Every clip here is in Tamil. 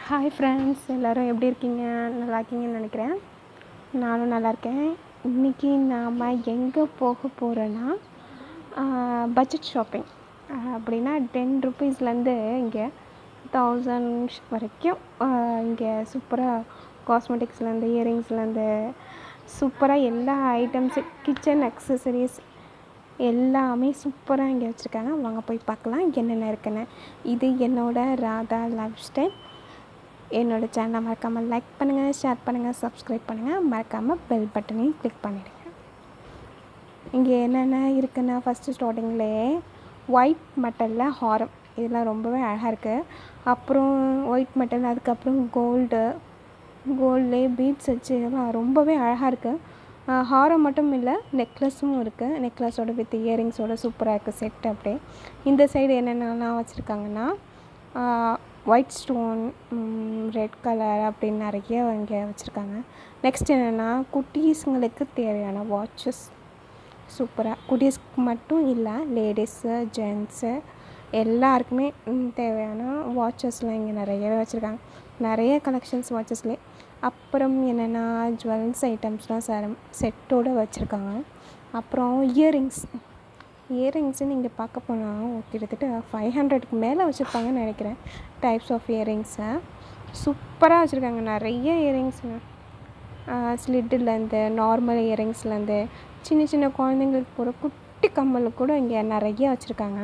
ஹாய் ஃப்ரெண்ட்ஸ் எல்லோரும் எப்படி இருக்கீங்க நல்லா இருக்கீங்கன்னு நினைக்கிறேன் நானும் நல்லா இருக்கேன் இன்றைக்கி நாம் எங்கே போக போகிறோன்னா பட்ஜெட் ஷாப்பிங் அப்படின்னா டென் ருபீஸ்லேருந்து இங்கே தௌசண்ட் வரைக்கும் இங்கே சூப்பராக காஸ்மெட்டிக்ஸ்லேருந்து இயரிங்ஸ்லேருந்து சூப்பராக எல்லா ஐட்டம்ஸு கிச்சன் அக்சசரிஸ் எல்லாமே சூப்பராக இங்கே வச்சுருக்காங்க வாங்க போய் பார்க்கலாம் என்னென்ன இருக்குன்னு இது என்னோட ராதா லைஃப் ஸ்டைல் என்னோடய சேனலை மறக்காமல் லைக் பண்ணுங்கள் ஷேர் பண்ணுங்கள் சப்ஸ்கிரைப் பண்ணுங்கள் மறக்காமல் பெல் பட்டனையும் கிளிக் பண்ணிவிடுங்க இங்கே என்னென்ன இருக்குன்னா ஃபஸ்ட்டு ஸ்டார்டிங்லேயே ஒயிட் மெட்டலில் ஹாரம் இதெல்லாம் ரொம்பவே அழகாக இருக்குது அப்புறம் ஒயிட் மெட்டல் அதுக்கப்புறம் கோல்டு கோல்ட்லேயே பீட்ஸ் வச்சு இதெல்லாம் ரொம்பவே அழகாக இருக்குது ஹாரம் மட்டும் இல்லை நெக்லஸும் இருக்குது நெக்லஸோட வித் இயரிங்ஸோட சூப்பராக இருக்குது செட் அப்படியே இந்த சைடு என்னென்னலாம் வச்சுருக்காங்கன்னா ஒயிட் ஸ்டோன் ரெட் கலர் அப்படின்னு நிறைய இங்கே வச்சுருக்காங்க நெக்ஸ்ட் என்னென்னா குட்டீஸுங்களுக்கு தேவையான வாட்சஸ் சூப்பராக குட்டீஸ்க்கு மட்டும் இல்லை லேடிஸு ஜென்ஸு எல்லாருக்குமே தேவையான வாட்சஸ்லாம் இங்கே நிறையவே வச்சுருக்காங்க நிறைய கலெக்ஷன்ஸ் வாட்சஸ்லேயே அப்புறம் என்னென்னா ஜுவல்ஸ் ஐட்டம்ஸ்லாம் சரம் செட்டோடு வச்சுருக்காங்க அப்புறம் இயரிங்ஸ் இயரிங்ஸு நீங்கள் பார்க்க போனால் கிட்டத்தட்ட ஃபைவ் ஹண்ட்ரடுக்கு மேலே வச்சுருப்பாங்கன்னு நினைக்கிறேன் டைப்ஸ் ஆஃப் இயரிங்ஸை சூப்பராக வச்சுருக்காங்க நிறைய இயரிங்ஸுங்க ஸ்லிட்டுலேருந்து நார்மல் இயரிங்ஸ்லேருந்து சின்ன சின்ன குழந்தைங்களுக்கு போகிற குட்டி கம்மல் கூட இங்கே நிறைய வச்சுருக்காங்க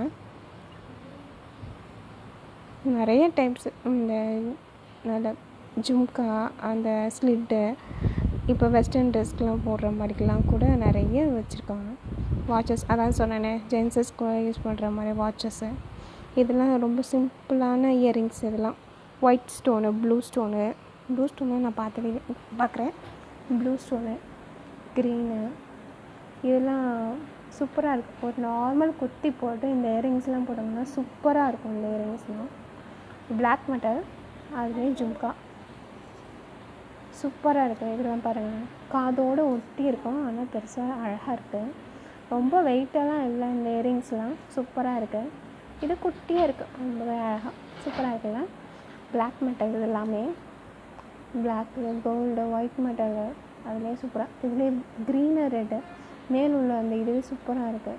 நிறைய டைப்ஸ் இந்த நல்ல ஜும்கா அந்த ஸ்லிட்டு இப்போ வெஸ்டர்ன் ட்ரெஸ்க்கெலாம் போடுற மாதிரிக்கெலாம் கூட நிறைய வச்சுருக்காங்க வாட்சஸ் அதான் சொன்னேனே ஜென்ஸஸ் கூட யூஸ் பண்ணுற மாதிரி வாட்சஸ்ஸு இதெல்லாம் ரொம்ப சிம்பிளான இயரிங்ஸ் இதெல்லாம் white stone blue stone blue stone நான் பார்த்ததே பார்க்குறேன் ப்ளூ ஸ்டோனு க்ரீனு இதெல்லாம் சூப்பராக இருக்குது ஒரு நார்மல் குத்தி போட்டு இந்த இயரிங்ஸ்லாம் போட்டோம்னா சூப்பராக இருக்கும் இந்த இயரிங்ஸ்லாம் பிளாக் மெட்டல் அதுலேயே ஜும்கா சூப்பராக இருக்குது இதெல்லாம் பாருங்கள் காதோடு ஒட்டி இருக்கும் ஆனால் பெருசாக அழகாக இருக்குது ரொம்ப வெயிட்டெல்லாம் இல்லை இந்த இயரிங்ஸ்லாம் சூப்பராக இருக்குது இது குட்டியாக இருக்குது ரொம்பவே அழகாக சூப்பராக இருக்குல்ல பிளாக் மெட்டல் இது எல்லாமே பிளாக்கு கோல்டு ஒயிட் மெட்டலு அதுலேயே சூப்பராக இதுலேயே க்ரீனு ரெட்டு மேல் உள்ள அந்த இதுவே சூப்பராக இருக்குது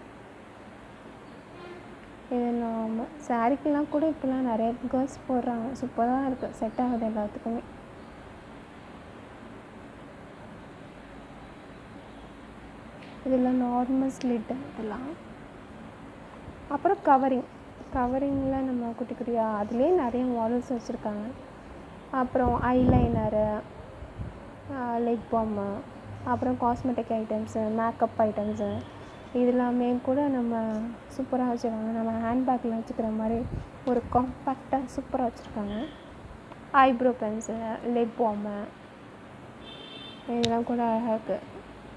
இது நாம் சாரீக்கெலாம் கூட இப்போலாம் நிறைய கேர்ள்ஸ் போடுறாங்க சூப்பராக இருக்குது செட் ஆகுது எல்லாத்துக்குமே இதெல்லாம் நார்மல் ஸ்லிட்டு இதெல்லாம் அப்புறம் கவரிங் கவரிங்கில் நம்ம குட்டி குட்டியாக அதுலேயே நிறைய மாடல்ஸ் வச்சுருக்காங்க அப்புறம் ஐலைனரு லிப் பாமு அப்புறம் காஸ்மெட்டிக் ஐட்டம்ஸு மேக்கப் ஐட்டம்ஸு இதெல்லாமே கூட நம்ம சூப்பராக வச்சுருக்காங்க நம்ம ஹேண்ட்பேக்கில் வச்சுக்கிற மாதிரி ஒரு காம்பேக்டாக சூப்பராக வச்சுருக்காங்க ஐப்ரோ பென்ஸு லிப் பாமு இதெல்லாம் கூட அழகாக இருக்குது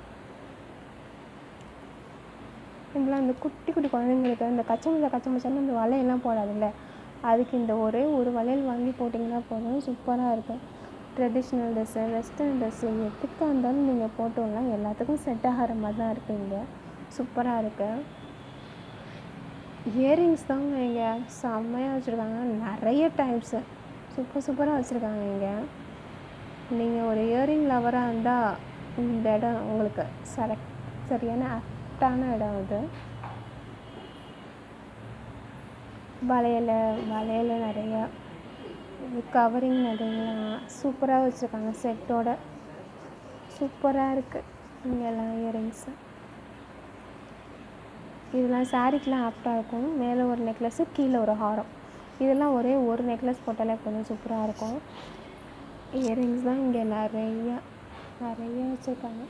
இதெல்லாம் இந்த குட்டி குட்டி குழந்தைங்களுக்கு இந்த கச்சை மச்சா கச்சை மச்சான்னு இந்த வளையெல்லாம் போடாதுல்ல அதுக்கு இந்த ஒரே ஒரு வளையல் வாங்கி போட்டிங்கன்னா போதும் சூப்பராக இருக்கும் ட்ரெடிஷ்னல் ட்ரெஸ்ஸு வெஸ்டர்ன் ட்ரெஸ்ஸு எதுக்காக இருந்தாலும் நீங்கள் போட்டோம்னா எல்லாத்துக்கும் செட் ஆகிற மாதிரி தான் இருக்குது இங்கே சூப்பராக இருக்குது இயரிங்ஸ் தாங்க இங்கே செம்மையாக வச்சுருக்காங்க நிறைய டைப்ஸு சூப்பர் சூப்பராக வச்சுருக்காங்க இங்கே நீங்கள் ஒரு இயரிங் லவராக இருந்தால் இந்த இடம் உங்களுக்கு செலக்ட் சரியான ஆப்டான இடம் அது வளையல் வளையல் நிறையா கவரிங் நிறையா சூப்பராக வச்சுருக்காங்க செட்டோட சூப்பராக இருக்குது இங்கெல்லாம் இயரிங்ஸு இதெல்லாம் சாரீக்கெலாம் ஆப்டாக இருக்கும் மேலே ஒரு நெக்லஸ்ஸு கீழே ஒரு ஹாரம் இதெல்லாம் ஒரே ஒரு நெக்லஸ் போட்டாலே கொஞ்சம் சூப்பராக இருக்கும் இயரிங்ஸ் தான் இங்கே நிறையா நிறைய வச்சுருக்காங்க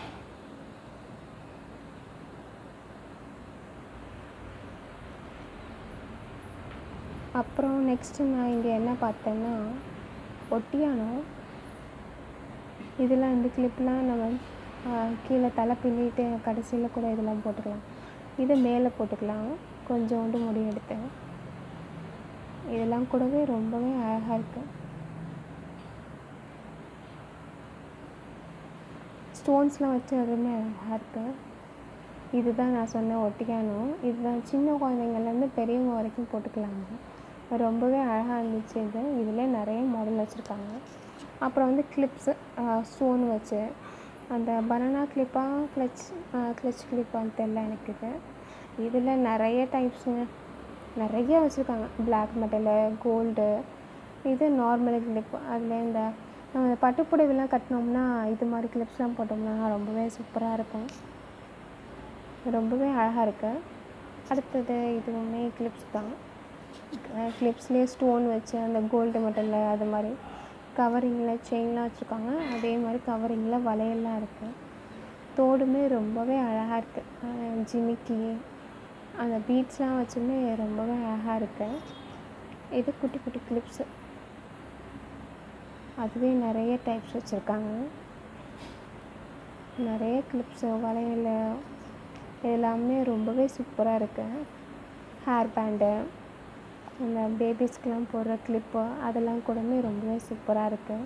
அப்புறம் நெக்ஸ்ட்டு நான் இங்கே என்ன பார்த்தேன்னா ஒட்டியானம் இதெல்லாம் இந்த கிளிப்லாம் நம்ம கீழே தலை பின்னிட்டு கடைசியில் கூட இதெல்லாம் போட்டுக்கலாம் இது மேலே போட்டுக்கலாம் கொஞ்சோண்டு முடி எடுத்து இதெல்லாம் கூடவே ரொம்பவே அழகாக இருக்குது ஸ்டோன்ஸ்லாம் வச்சு அதுவுமே அழகாக இருக்குது இதுதான் நான் சொன்ன ஒட்டியானம் இதுதான் சின்ன குழந்தைங்கள்லேருந்து பெரியவங்க வரைக்கும் போட்டுக்கலாங்க ரொம்பவே அழகாக இருந்துச்சு இது இதில் நிறைய மாடல் வச்சுருக்காங்க அப்புறம் வந்து கிளிப்ஸு ஸ்டோன் வச்சு அந்த பனானா கிளிப்பா கிளச் கிளச் கிளிப்பான்னு தெரில எனக்கு இது இதில் நிறைய டைப்ஸுங்க நிறைய வச்சுருக்காங்க பிளாக் மெட்டலு கோல்டு இது நார்மல் கிளிப் அதில் இந்த நம்ம இந்த பட்டுப்புடவைலாம் கட்டினோம்னா இது மாதிரி கிளிப்ஸ்லாம் போட்டோம்னா ரொம்பவே சூப்பராக இருக்கும் ரொம்பவே அழகாக இருக்கு அடுத்தது இதுவுமே கிளிப்ஸ் தான் கிளிப்ஸ்லேயே ஸ்டோன் வச்சு அந்த கோல்டு மெட்டலில் அது மாதிரி கவரிங்கில் செயின்லாம் வச்சுருக்காங்க அதே மாதிரி கவரிங்கில் வளையல்லாம் இருக்குது தோடுமே ரொம்பவே அழகாக இருக்குது ஜிமிக்கி அந்த பீட்ஸ்லாம் வச்சுமே ரொம்பவே அழகாக இருக்குது இது குட்டி குட்டி கிளிப்ஸு அதுவே நிறைய டைப்ஸ் வச்சுருக்காங்க நிறைய கிளிப்ஸு வளையல் எல்லாமே ரொம்பவே சூப்பராக இருக்குது ஹேர் பேண்டு இந்த பேபிஸ்க்கெலாம் போடுற கிளிப்பு அதெல்லாம் கூடமே ரொம்பவே சூப்பராக இருக்குது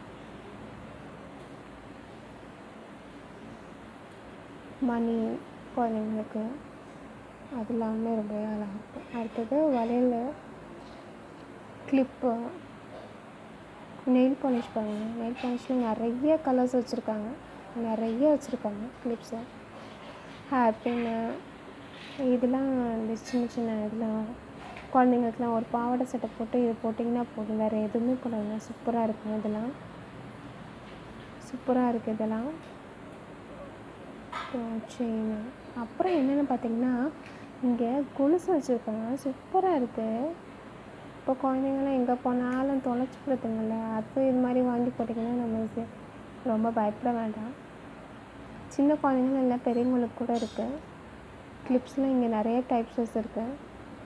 மணி குழந்தைங்களுக்கு அது எல்லாமே ரொம்பவே அழகாக இருக்கும் அடுத்தது வளையல் கிளிப்பு நெயில் பாலிஷ் பாருங்கள் நெயில் பாலிஷில் நிறைய கலர்ஸ் வச்சுருக்காங்க நிறைய வச்சுருக்காங்க கிளிப்ஸு ஹேர் பின்னு இதெல்லாம் இந்த சின்ன சின்ன இதெல்லாம் குழந்தைங்களுக்குலாம் ஒரு பாவாடை சட்டை போட்டு இது போட்டிங்கன்னா போதும் வேறு எதுவுமே போடாதுங்க சூப்பராக இருக்கும் இதெல்லாம் சூப்பராக இருக்குது இதெல்லாம் அப்புறம் செயின் அப்புறம் என்னென்னு பார்த்தீங்கன்னா இங்கே கொலுசு வச்சுருக்காங்க சூப்பராக இருக்குது இப்போ குழந்தைங்களாம் எங்கே போனாலும் தொலைச்சி போடுதுங்கள்ல அது இது மாதிரி வாங்கி போட்டிங்கன்னா நம்ம ரொம்ப பயப்பட வேண்டாம் சின்ன குழந்தைங்களும் இல்லை பெரியவங்களுக்கு கூட இருக்குது கிளிப்ஸ்லாம் இங்கே நிறைய டைப்ஸஸ் இருக்குது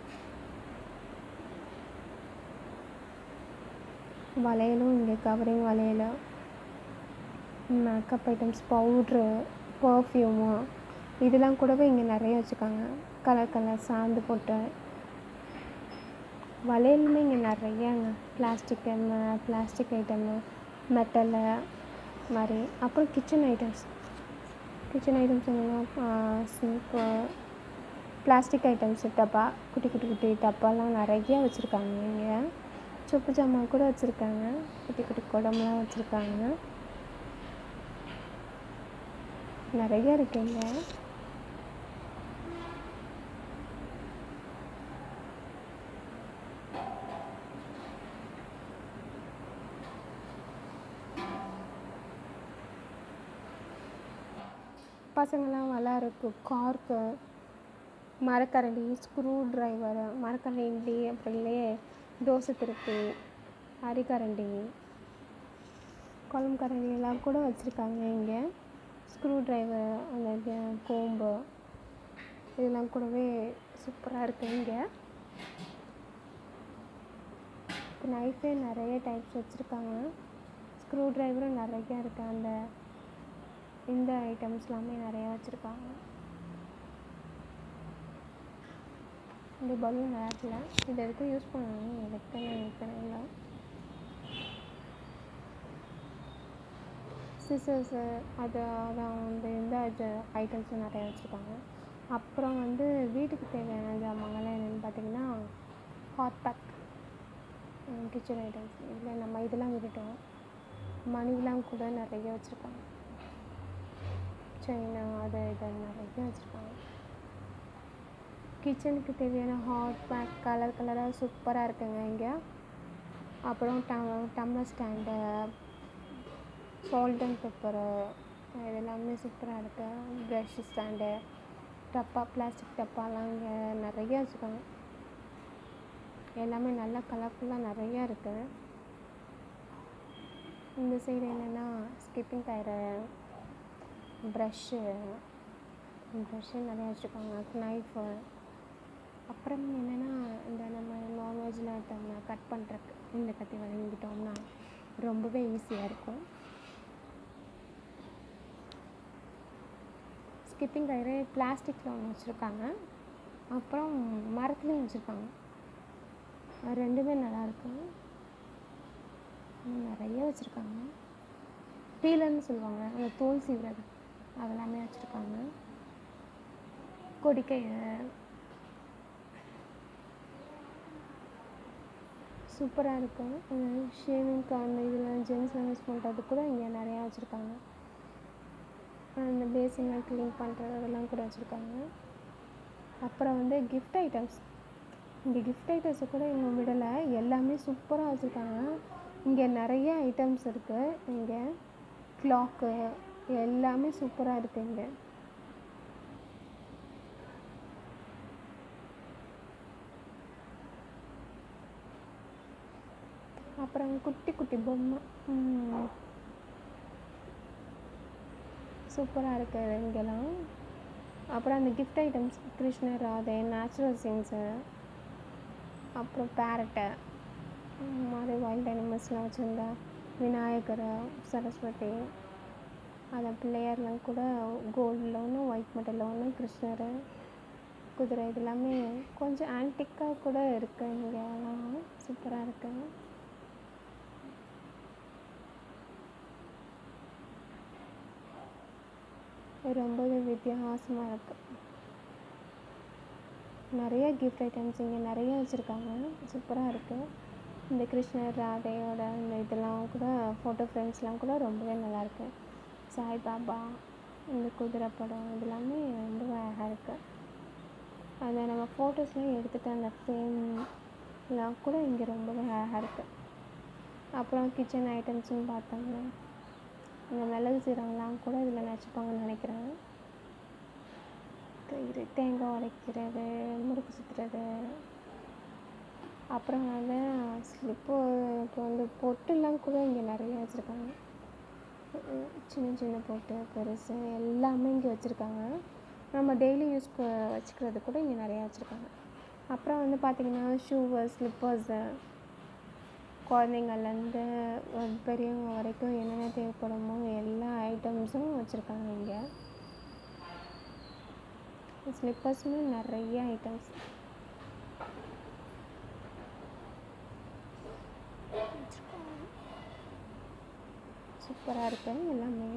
வளையலும் இங்கே கவரிங் வளையல் மேக்கப் ஐட்டம்ஸ் பவுட்ரு பர்ஃப்யூமு இதெல்லாம் கூடவே இங்கே நிறைய வச்சுருக்காங்க கலர் கலர் சாந்து போட்டு வளையலுமே இங்கே நிறையாங்க பிளாஸ்டிக் பிளாஸ்டிக் ஐட்டமு மெட்டலு மாதிரி அப்புறம் கிச்சன் ஐட்டம்ஸ் கிச்சன் ஐட்டம்ஸ் என்னென்னா சிங்க்கு பிளாஸ்டிக் ஐட்டம்ஸ் டப்பா குட்டி குட்டி குட்டி டப்பாலாம் நிறைய வச்சுருக்காங்க இங்கே சொப்பு ஜாமான் கூட வச்சுருக்காங்க குட்டி குட்டி குடம்லாம் வச்சுருக்காங்க நிறைய இருக்கு இங்கே பசங்கள்லாம் விளாட்றதுக்கு கார்க்கு மரக்கரண்டி ஸ்க்ரூ ட்ரைவரு மரக்கரண்டி அப்படியே தோசை திருப்பி அரிக்கரண்டி குழம்பு கரண்டி எல்லாம் கூட வச்சுருக்காங்க இங்கே ஸ்க்ரூ ட்ரைவர் அந்த இது கோம்பு இதெல்லாம் கூடவே சூப்பராக இருக்குது இங்கே நைஃபே நிறைய டைப்ஸ் வச்சுருக்காங்க ஸ்க்ரூ ட்ரைவரும் நிறையா இருக்குது அந்த இந்த ஐட்டம்ஸ் எல்லாமே நிறையா வச்சுருக்காங்க இந்த பலூன் நேரத்தில் இது எதுக்கும் யூஸ் பண்ணுவாங்க எதுக்குன்னு எனக்கு தெரியல சிசர்ஸு அது அதான் வந்து இந்த இது ஐட்டம்ஸும் நிறையா வச்சுருக்காங்க அப்புறம் வந்து வீட்டுக்கு தேவையான ஜாமான்கள்லாம் என்னென்னு பார்த்தீங்கன்னா ஹாட் பேக் கிச்சன் ஐட்டம்ஸ் இதில் நம்ம இதெல்லாம் விட்டுட்டோம் மணிலாம் கூட நிறைய வச்சுருக்காங்க செயின் அது இது நிறைய வச்சுருக்காங்க கிச்சனுக்கு தேவையான ஹாட் பேக் கலர் கலராக சூப்பராக இருக்குங்க இங்கே அப்புறம் டம் tumbler stand salt and pepper இது எல்லாமே சூப்பராக இருக்குது ப்ரஷ் ஸ்டாண்டு டப்பா பிளாஸ்டிக் டப்பாலாம் இங்கே நிறைய வச்சுருக்காங்க எல்லாமே நல்லா கலர்ஃபுல்லாக நிறையா இருக்குது இந்த சைடு என்னென்னா ஸ்கிப்பிங் கயிறு ப்ரஷ்ஷு ப்ரஷ்ஷு நிறையா வச்சுருக்காங்க நைஃபு அப்புறம் என்னென்னா இந்த நம்ம நான்வெஜ்ஜில் எடுத்தோம்னா கட் பண்ணுறக்கு இந்த கத்தி வழங்கிட்டோம்னா ரொம்பவே ஈஸியாக இருக்கும் ஸ்கிப்பிங் கயிறு பிளாஸ்டிக்கில் ஒன்று வச்சுருக்காங்க அப்புறம் மரத்துலேயும் வச்சுருக்காங்க ரெண்டுமே நல்லாயிருக்கு நிறைய வச்சுருக்காங்க பீலர்னு சொல்லுவாங்க அந்த தோல் சீவுறது அதெல்லாமே வச்சுருக்காங்க கொடிக்கயிறு சூப்பராக இருக்கும் ஷேவிங்க்கு அந்த இதில் ஜென்ஸ்லாம் யூஸ் பண்ணுறது கூட இங்கே நிறையா வச்சுருக்காங்க அந்த பேசின்லாம் க்ளீன் பண்ணுறது அதெல்லாம் கூட வச்சுருக்காங்க அப்புறம் வந்து கிஃப்ட் ஐட்டம்ஸ் இங்கே கிஃப்ட் ஐட்டம்ஸை கூட இன்னும் விடலை எல்லாமே சூப்பராக வச்சுருக்காங்க இங்கே நிறைய ஐட்டம்ஸ் இருக்குது இங்கே க்ளாக்கு எல்லாமே சூப்பராக இருக்குது இங்கே அப்புறம் குட்டி குட்டி பொம்மை சூப்பராக இருக்குது இங்கெல்லாம் அப்புறம் அந்த கிஃப்ட் ஐட்டம்ஸ் கிருஷ்ணர் ராதை நேச்சுரல் சீன்ஸு அப்புறம் பேரட்டை மாதிரி வைல்ட் அனிமல்ஸ்லாம் வச்சுருந்தா விநாயகர் சரஸ்வதி அந்த பிள்ளையார்லாம் கூட கோல்டில் ஒன்று ஒயிட் மெட்டலில் ஒன்று கிருஷ்ணர் குதிரை இது எல்லாமே கொஞ்சம் ஆன்டிக்காக கூட இருக்குது இங்கெல்லாம் சூப்பராக இருக்குது ரொம்பவே வித்தியாசமாக இருக்குது நிறைய கிஃப்ட் ஐட்டம்ஸ் இங்கே நிறைய வச்சுருக்காங்க சூப்பராக இருக்குது இந்த கிருஷ்ணர் ராதையோட இந்த இதெல்லாம் கூட ஃபோட்டோ ஃப்ரேம்ஸ்லாம் கூட ரொம்பவே நல்லாயிருக்கு சாய்பாபா இந்த குதிரை படம் இதெல்லாமே ரொம்பவே அழகாக இருக்குது அந்த நம்ம ஃபோட்டோஸ்லாம் எடுத்துகிட்டு அந்த ஃப்ரேம்லாம் கூட இங்கே ரொம்பவே அழகாக இருக்குது அப்புறம் கிச்சன் ஐட்டம்ஸ்னு பார்த்தோம்னா இந்த மிளகு சீரகம்லாம் கூட இதில் நச்சுப்பாங்கன்னு நினைக்கிறேன் இது தேங்காய் உடைக்கிறது முறுக்கு சுற்றுறது அப்புறம் வந்து ஸ்லிப்பு இப்போ வந்து பொட்டுலாம் கூட இங்கே நிறைய வச்சுருக்காங்க சின்ன சின்ன பொட்டு பெருசு எல்லாமே இங்கே வச்சுருக்காங்க நம்ம டெய்லி யூஸ்க்கு வச்சுக்கிறது கூட இங்கே நிறையா வச்சுருக்காங்க அப்புறம் வந்து பார்த்திங்கன்னா ஷூவு ஸ்லிப்பர்ஸு குழந்தைங்கள்லேருந்து பெரியவங்க வரைக்கும் என்னென்ன தேவைப்படுமோ எல்லா ஐட்டம்ஸும் வச்சுருக்காங்க இங்கே ஸ்லிப்பர்ஸுமே நிறைய ஐட்டம்ஸ் சூப்பராக இருக்கு எல்லாமே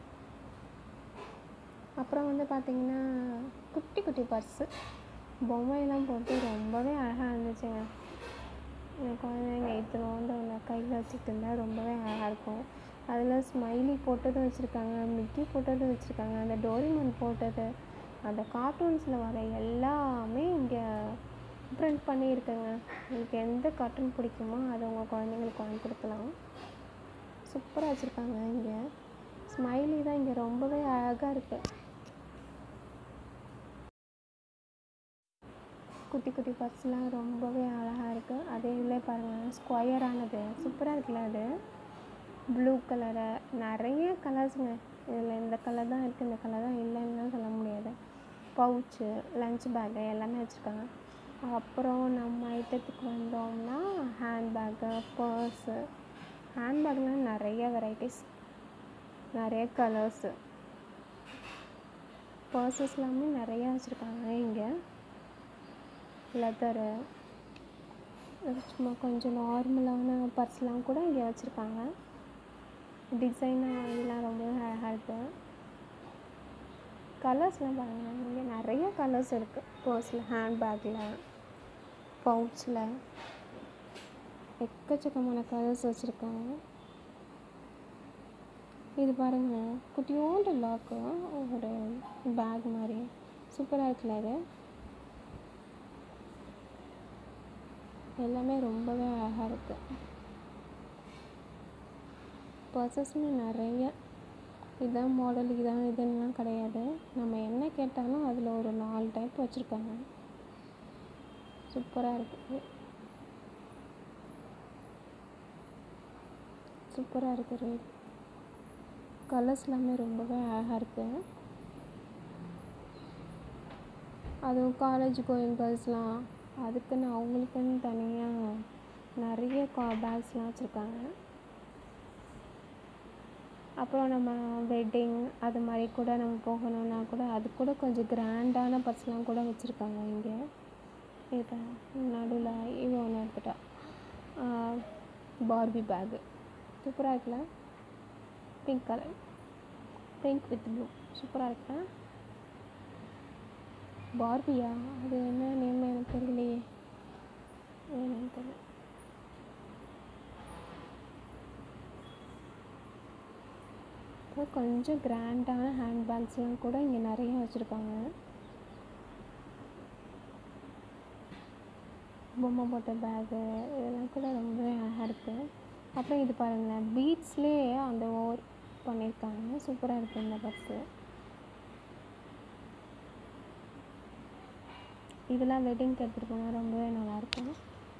அப்புறம் வந்து பார்த்திங்கன்னா குட்டி குட்டி பர்ஸு பொம்மையெல்லாம் போட்டு ரொம்பவே அழகாக இருந்துச்சுங்க என் குழந்தைங்க இத்தனோண்டு ஒன்று கையில் வச்சுக்கிட்டு இருந்தால் ரொம்பவே அழகாக இருக்கும் அதில் ஸ்மைலி போட்டதும் வச்சுருக்காங்க மிக்கி போட்டதும் வச்சுருக்காங்க அந்த டோரிமான் போட்டது அந்த கார்ட்டூன்ஸில் வர எல்லாமே இங்கே ப்ரிண்ட் பண்ணியிருக்குங்க உங்களுக்கு எந்த கார்ட்டூன் பிடிக்குமோ அதை உங்கள் குழந்தைங்களுக்கு வாங்கி கொடுக்கலாம் சூப்பராக வச்சுருக்காங்க இங்கே ஸ்மைலி தான் இங்கே ரொம்பவே அழகாக இருக்குது குட்டி குட்டி பர்ஸ்லாம் ரொம்பவே அழகாக இருக்குது அதே இதில் பாருங்கள் ஸ்கொயரானது சூப்பராக இருக்குல்ல அது ப்ளூ கலரு நிறைய கலர்ஸுங்க இதில் இந்த கலர் தான் இருக்குது இந்த கலர் தான் இல்லைன்னுலாம் சொல்ல முடியாது பவுச்சு லஞ்ச் பேக்கு எல்லாமே வச்சுருக்காங்க அப்புறம் நம்ம ஐட்டத்துக்கு வந்தோம்னா ஹேண்ட்பேக்கு பர்ஸு ஹேண்ட்பேக்லாம் நிறைய வெரைட்டிஸ் நிறைய கலர்ஸு பர்சஸ் எல்லாமே நிறையா வச்சுருக்காங்க இங்கே லெதரு சும்மா கொஞ்சம் நார்மலான பர்ஸ்லாம் கூட இங்கே வச்சுருக்காங்க டிசைனாக இதெல்லாம் ரொம்பவே அழகாக இருக்குது கலர்ஸ்லாம் பாருங்கள் இங்கே நிறைய கலர்ஸ் இருக்குது பர்ஸில் ஹேண்ட்பேக்கில் பவுச்சில் எக்கச்சக்கமான கலர்ஸ் வச்சுருக்காங்க இது பாருங்கள் குட்டியோண்டு லாக்கு ஒரு பேக் மாதிரி சூப்பராக இருக்குல்ல அது எல்லாமே ரொம்பவே அழகாக இருக்குது பர்சஸ்மே நிறைய இதான் மாடல் இதான் இதுன்னெலாம் கிடையாது நம்ம என்ன கேட்டாலும் அதில் ஒரு நாலு டைப் வச்சுருக்காங்க சூப்பராக இருக்குது சூப்பராக இருக்குது ரேட் கலர்ஸ் எல்லாமே ரொம்பவே அழகாக இருக்குது அதுவும் காலேஜ் கோயிங் கேர்ள்ஸ்லாம் அதுக்குன்னு அவங்களுக்குன்னு தனியாக நிறைய கா பேக்ஸ்லாம் வச்சுருக்காங்க அப்புறம் நம்ம வெட்டிங் அது மாதிரி கூட நம்ம போகணுன்னா கூட அது கூட கொஞ்சம் கிராண்டான பர்ஸ்லாம் கூட வச்சுருக்காங்க இங்கே இப்போ நடுவில் இவன் ஒன்று எடுத்துட்டா பார்பி பேகு சூப்பராக இருக்குல்ல pink colour pink with blue சூப்பராக இருக்குல்ல பார்பியா அது என்ன நேம் எனக்கு தெரியலையே என்னன்னு தெரியல போக கொஞ்சம் கிராண்டான ஹேண்ட்பேக்ஸ்லாம் கூட இங்கே நிறைய வச்சுருக்காங்க பொம்மை போட்ட பேகு இதெல்லாம் கூட ரொம்ப அழகாக இருக்குது அப்புறம் இது பாருங்களேன் பீட்ஸ்லேயே அந்த ஓர் பண்ணியிருக்காங்க சூப்பராக இருக்குது இந்த பர்ஸு இதெல்லாம் வெட்டிங்க்கு எடுத்துகிட்டு போனால் ரொம்பவே நல்லாயிருக்கும்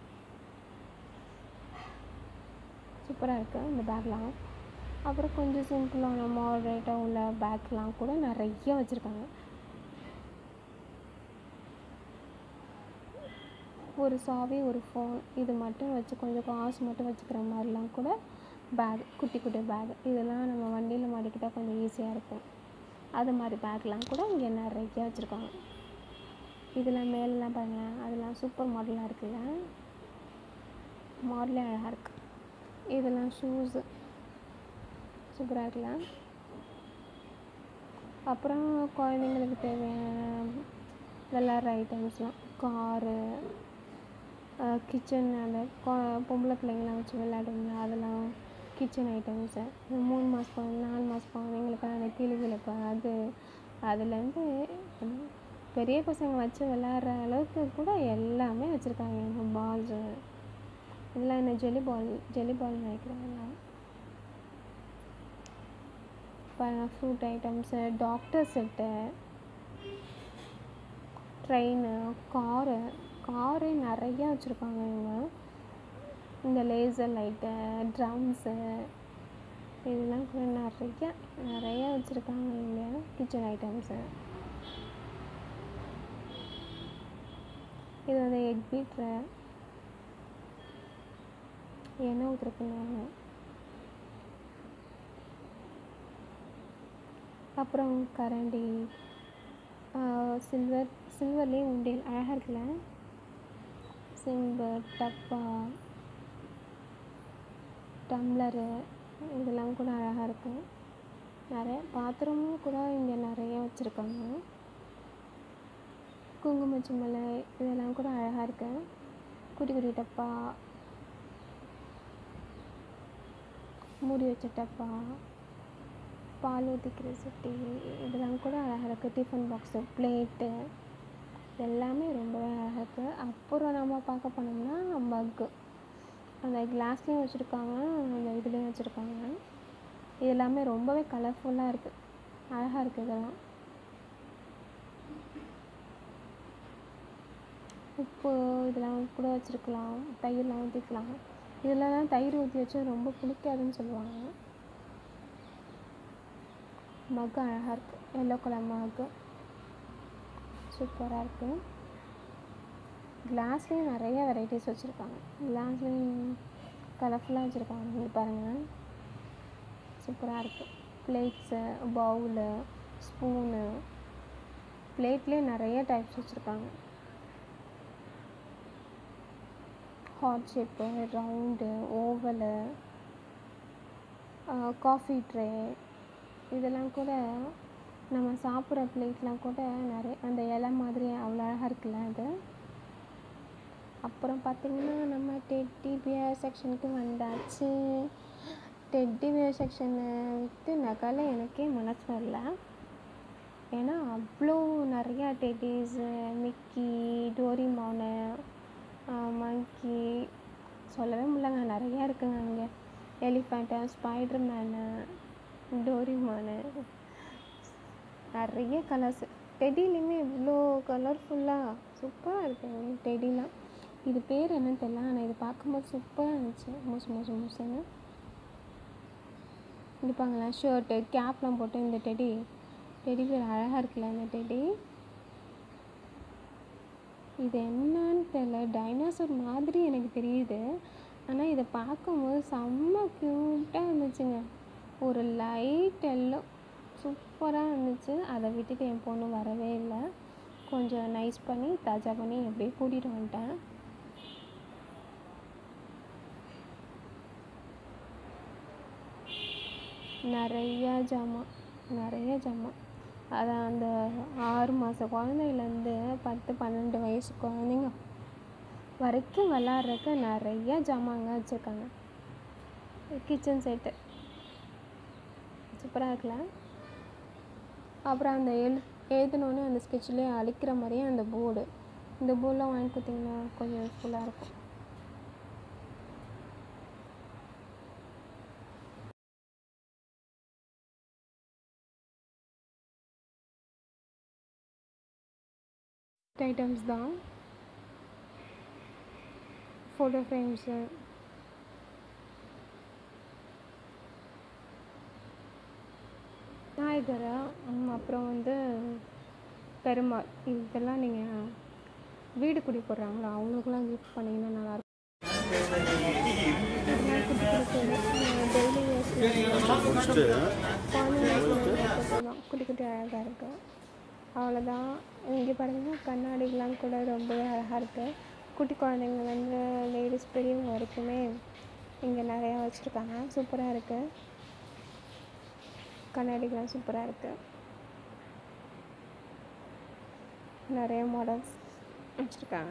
சூப்பராக இருக்குது இந்த பேக்லாம் அப்புறம் கொஞ்சம் சிம்பிளான மாடரேட்டாக உள்ள பேக்லாம் கூட நிறைய வச்சுருக்காங்க ஒரு சாவி ஒரு ஃபோன் இது மட்டும் வச்சு கொஞ்சம் காசு மட்டும் வச்சுக்கிற மாதிரிலாம் கூட பேக் குட்டி குட்டி பேக் இதெல்லாம் நம்ம வண்டியில் மாட்டிக்கிட்டால் கொஞ்சம் ஈஸியாக இருக்கும் அது மாதிரி பேக்லாம் கூட இங்கே நிறைய வச்சுருக்காங்க இதில் மேலெலாம் பாருங்கள் அதெல்லாம் சூப்பர் மாடலாக இருக்குல்ல மாடலே அழகாக இருக்குது இதெல்லாம் ஷூஸு சூப்பராக இருக்குல்ல அப்புறம் குழந்தைங்களுக்கு தேவையான விளாட்ற ஐட்டம்ஸ்லாம் காரு கிச்சன் அந்த கொ- பொம்பளை பிள்ளைங்களாம் வச்சு விளையாடுவோம்ல அதெல்லாம் கிச்சன் ஐட்டம்ஸு மூணு மாதம் குழந்தை நாலு மாதம் குழந்தைங்களுக்கு அந்த கிளி கிழப்பு அது அதுலேருந்து பெரிய பசங்க வச்சு விளையாடுற அளவுக்கு கூட எல்லாமே வச்சுருக்காங்க பால்ஸு இதெல்லாம் என்ன ஜெல்லி பால் ஜெல்லி பால் நினைக்கிறேன் எல்லாம் fruit items doctor set train car காரே நிறையா வச்சுருக்காங்க இவங்க இந்த லேசர் லைட்டு ட்ரம்ஸு இதெல்லாம் கூட நிறைய நிறைய வச்சுருக்காங்க இங்கே கிச்சன் ஐட்டம்ஸு இது வந்து எக் பீட்ரு எண்ணெய் ஊற்றுறதுன்னு அப்புறம் கரண்டி சில்வர் சில்வர்லேயே உண்டியல் அழகாக இருக்குல்ல சிம்பு டப்பா டம்ளரு இதெல்லாம் கூட அழகாக இருக்கும் நிறைய பாத்திரமும் கூட இங்கே நிறைய வச்சுருக்காங்க குங்கும சிம்மலை இதெல்லாம் கூட அழகாக இருக்கு குட்டி குட்டி டப்பா மூடி வச்ச டப்பா பால் ஊற்றிக்கிற சட்டி இதெல்லாம் கூட அழகாக இருக்குது டிஃபன் பாக்ஸு பிளேட்டு எல்லாமே ரொம்பவே அழகாக இருக்குது அப்புறம் நம்ம பார்க்க போனோம்னா மக்கு அந்த கிளாஸ்லேயும் வச்சுருக்காங்க அந்த இதுலேயும் வச்சுருக்காங்க இது எல்லாமே ரொம்பவே கலர்ஃபுல்லாக இருக்குது அழகாக இருக்குது இதெல்லாம் உப்பு இதெல்லாம் கூட வச்சுருக்கலாம் தயிர்லாம் ஊற்றிக்கலாம் இதிலலாம் தயிர் ஊற்றி வச்சா ரொம்ப புளிக்காதுன்னு சொல்லுவாங்க மக்கு அழகாக இருக்குது எல்லோ கலர் மக்கு சூப்பராக இருக்குது கிளாஸ்லேயும் நிறைய வெரைட்டிஸ் வச்சுருக்காங்க கிளாஸ்லேயும் கலர்ஃபுல்லாக வச்சுருக்காங்க இங்கே பாருங்கள் சூப்பராக இருக்குது பிளேட்ஸு பவுலு ஸ்பூனு பிளேட்லேயே நிறைய டைப்ஸ் வச்சுருக்காங்க heart shape round oval coffee tray இதெல்லாம் கூட நம்ம சாப்பிட்ற பிளேட்லாம் கூட நிறைய அந்த இலை மாதிரி அவ்வளோ அழகாக இருக்குல்ல அது அப்புறம் பார்த்திங்கன்னா நம்ம டெட்டி பியர் செக்ஷனுக்கு வந்தாச்சு டெட்டி பியர் செக்ஷனை விட்டு நகல எனக்கே மனசு வரல ஏன்னா அவ்வளோ நிறையா டெட்டிஸு மிக்கி டோரிமானு மங்கி சொல்லவே முடியலங்க நிறையா இருக்குங்க அங்கே எலிஃபண்ட்டு ஸ்பைடர் மேனு டோரிமானு நிறைய கலர்ஸ் டெடிலையுமே இவ்வளோ கலர்ஃபுல்லாக சூப்பராக இருக்குங்க டெடிலாம் இது பேர் என்னன்னு தெரியல ஆனால் இது பார்க்கும்போது சூப்பராக இருந்துச்சு மோசு மோசு மோசுன்னு இங்கே பாங்களேன் ஷர்ட்டு கேப்லாம் போட்டு இந்த டெடி டெடி பேர் அழகாக இருக்குல்ல இந்த டெடி இது என்னன்னு தெரியல டைனோசர் மாதிரி எனக்கு தெரியுது ஆனால் இதை பார்க்கும்போது செம்ம க்யூட்டாக இருந்துச்சுங்க ஒரு லைட் எல்லோ சூப்பராக இருந்துச்சு அதை விட்டுட்டு என் பொண்ணு வரவே இல்லை கொஞ்சம் நைஸ் பண்ணி தாஜா பண்ணி அப்படியே கூட்டிகிட்டு வந்துட்டேன் நிறையா ஜாமான் நிறைய ஜாமான் அது அந்த ஆறு மாத குழந்தையிலேருந்து பத்து பன்னெண்டு வயசு குழந்தைங்க வரைக்கும் விளாட்றதுக்கு நிறைய ஜாமாங்க வச்சுருக்காங்க கிச்சன் செட்டு சூப்பராக இருக்குல்ல அப்புறம் அந்த எழு எழுதினோடனே அந்த ஸ்கெட்ச்லேயே அழிக்கிற மாதிரியே அந்த போர்டு இந்த போர்டெலாம் வாங்கி கொடுத்தீங்கன்னா கொஞ்சம் யூஸ்ஃபுல்லாக இருக்கும் ஐட்டம்ஸ் தான் ஃபோட்டோ ஃப்ரேம்ஸு விநாயகரை அப்புறம் வந்து பெருமாள் இதெல்லாம் நீங்கள் வீடு குடி போடுறாங்களா அவங்களுக்குலாம் கிஃப்ட் பண்ணிங்கன்னா நல்லாயிருக்கும் டெய்லி குட்டி குட்டி அழகாக இருக்குது அவ்வளோதான் இங்கே பாருங்கள் கண்ணாடிலாம் கூட ரொம்பவே அழகாக இருக்குது குட்டி குழந்தைங்கலேருந்து லேடிஸ் பெரியவங்க வரைக்குமே இங்கே நிறையா வச்சுருக்காங்க சூப்பராக இருக்குது கண்ணாடிலாம் சூப்பராக இருக்குது நிறைய மாடல்ஸ் வச்சுருக்காங்க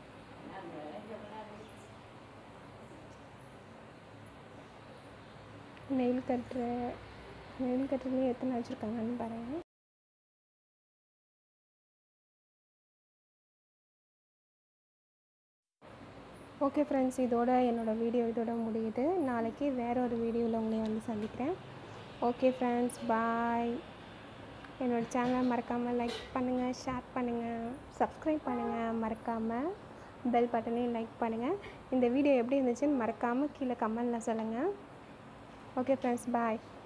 நெயில் கட்ரு நெயில் கட்டர்லேயே எத்தனை வச்சுருக்காங்கன்னு பாருங்கள் ஓகே ஃப்ரெண்ட்ஸ் இதோட என்னோடய வீடியோ இதோட முடியுது நாளைக்கு வேற ஒரு வீடியோவில் உங்களை வந்து சந்திக்கிறேன் ஓகே ஃப்ரெண்ட்ஸ் பாய் என்னோடய சேனலை மறக்காமல் லைக் பண்ணுங்கள் ஷேர் பண்ணுங்கள் சப்ஸ்கிரைப் பண்ணுங்கள் மறக்காமல் பெல் பட்டனையும் லைக் பண்ணுங்கள் இந்த வீடியோ எப்படி இருந்துச்சுன்னு மறக்காமல் கீழே கமெண்டில் சொல்லுங்கள் ஓகே ஃப்ரெண்ட்ஸ் பாய்